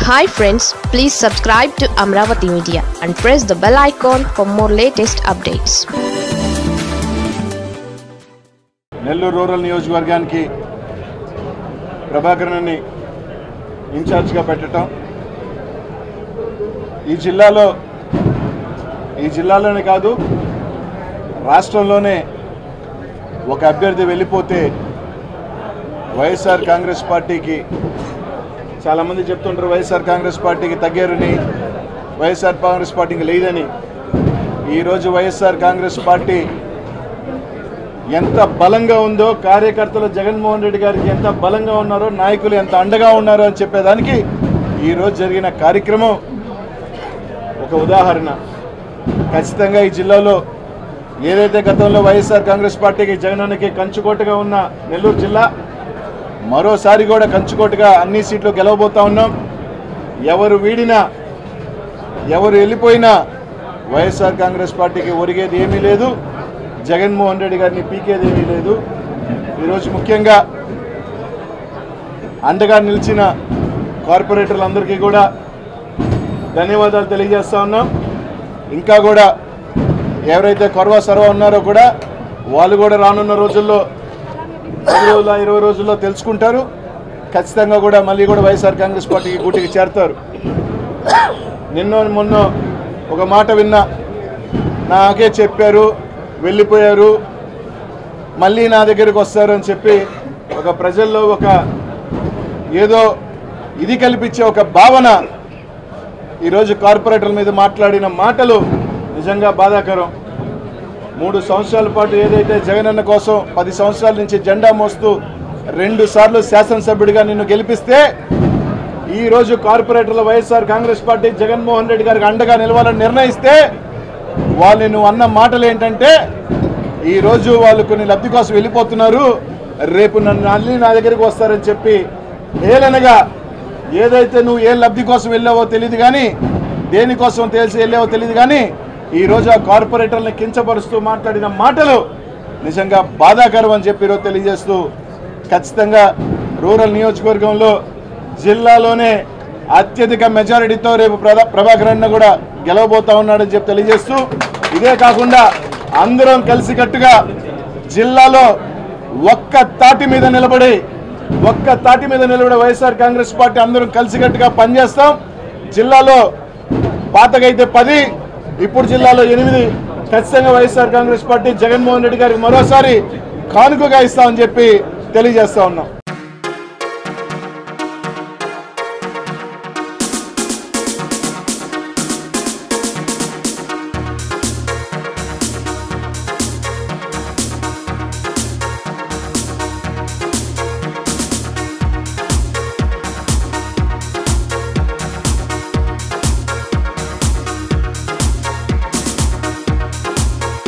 hi friends please subscribe to Amaravati media and press the bell icon for more latest updates Nellore rural నియోజకవర్గానికి ప్రభాకరన్ని ఇన్ఛార్జ్గా పెట్టడం ఈ జిల్లాలో ఈ జిల్లాలోనే కాదు రాష్ట్రంలోనే ఒక అభ్యర్థి వెళ్ళిపోతే వైఎస్ఆర్ కాంగ్రెస్ పార్టీకి చాలామంది చెప్తుంటారు వైఎస్ఆర్ కాంగ్రెస్ పార్టీకి తగ్గారని వైఎస్ఆర్ కాంగ్రెస్ పార్టీకి లేదని ఈరోజు వైఎస్ఆర్ కాంగ్రెస్ పార్టీ ఎంత బలంగా ఉందో కార్యకర్తలు జగన్మోహన్ రెడ్డి గారికి ఎంత బలంగా ఉన్నారో నాయకులు ఎంత అండగా ఉన్నారో అని చెప్పేదానికి ఈరోజు జరిగిన కార్యక్రమం ఒక ఉదాహరణ ఖచ్చితంగా ఈ జిల్లాలో ఏదైతే గతంలో వైఎస్ఆర్ కాంగ్రెస్ పార్టీకి జగనన్నకి కంచుకోటగా ఉన్న నెల్లూరు జిల్లా మరోసారి కూడా కంచుకోటగా అన్ని సీట్లు గెలవబోతా ఉన్నాం ఎవరు వీడినా ఎవరు వెళ్ళిపోయినా వైఎస్ఆర్ కాంగ్రెస్ పార్టీకి ఒరిగేది ఏమీ లేదు జగన్మోహన్ రెడ్డి గారిని పీకేది ఏమీ లేదు ఈరోజు ముఖ్యంగా అండగా నిలిచిన కార్పొరేటర్లందరికీ కూడా ధన్యవాదాలు తెలియజేస్తా ఉన్నాం ఇంకా కూడా ఎవరైతే కొరవా సర్వ ఉన్నారో కూడా వాళ్ళు కూడా రానున్న రోజుల్లో పది రోజుల ఇరవై రోజుల్లో తెలుసుకుంటారు ఖచ్చితంగా కూడా మళ్ళీ కూడా వైఎస్ఆర్ కాంగ్రెస్ పార్టీకి గూటికి చేరుతారు నిన్న మొన్న ఒక మాట విన్నా నాకే చెప్పారు వెళ్ళిపోయారు మళ్ళీ నా దగ్గరికి వస్తారు అని చెప్పి ఒక ప్రజల్లో ఒక ఏదో ఇది కల్పించే ఒక భావన ఈరోజు కార్పొరేటర్ల మీద మాట్లాడిన మాటలు నిజంగా బాధాకరం మూడు సంవత్సరాల పాటు ఏదైతే జగనన్న కోసం పది సంవత్సరాల నుంచి జెండా మోస్తూ రెండు సార్లు శాసనసభ్యుడిగా నిన్ను గెలిపిస్తే ఈ రోజు కార్పొరేటర్ల వైఎస్ఆర్ కాంగ్రెస్ పార్టీ జగన్మోహన్ రెడ్డి గారికి అండగా నిలవాలని నిర్ణయిస్తే వాళ్ళు నువ్వు అన్న మాటలు ఏంటంటే ఈ రోజు వాళ్ళు కొన్ని లబ్ధి కోసం వెళ్ళిపోతున్నారు రేపు నన్ను మళ్ళీ నా దగ్గరికి వస్తారని చెప్పి ఏలనగా ఏదైతే నువ్వు ఏ లబ్ధి కోసం వెళ్ళావో తెలియదు కానీ దేనికోసం తెలిసి వెళ్ళావో తెలియదు కానీ ఈ రోజు ఆ కార్పొరేటర్ని కించపరుస్తూ మాట్లాడిన మాటలు నిజంగా బాధాకరం అని చెప్పి ఈరోజు తెలియజేస్తూ ఖచ్చితంగా రూరల్ నియోజకవర్గంలో జిల్లాలోనే అత్యధిక మెజారిటీతో రేపు ప్రధా- ప్రభాకర్ అన్న కూడా గెలవబోతా ఉన్నాడని చెప్పి తెలియజేస్తూ ఇదే కాకుండా అందరం కలిసికట్టుగా జిల్లాలో ఒక్క తాటి మీద నిలబడి ఒక్క తాటి మీద నిలబడి వైఎస్ఆర్ కాంగ్రెస్ పార్టీ అందరం కలిసికట్టుగా పనిచేస్తాం జిల్లాలో పాతగైతే పది ఇప్పుడు జిల్లాలో ఎనిమిది ఖచ్చితంగా వైఎస్ఆర్ కాంగ్రెస్ పార్టీ జగన్మోహన్ రెడ్డి గారికి మరోసారి కానుకగా ఇస్తామని చెప్పి తెలియజేస్తా ఉన్నాం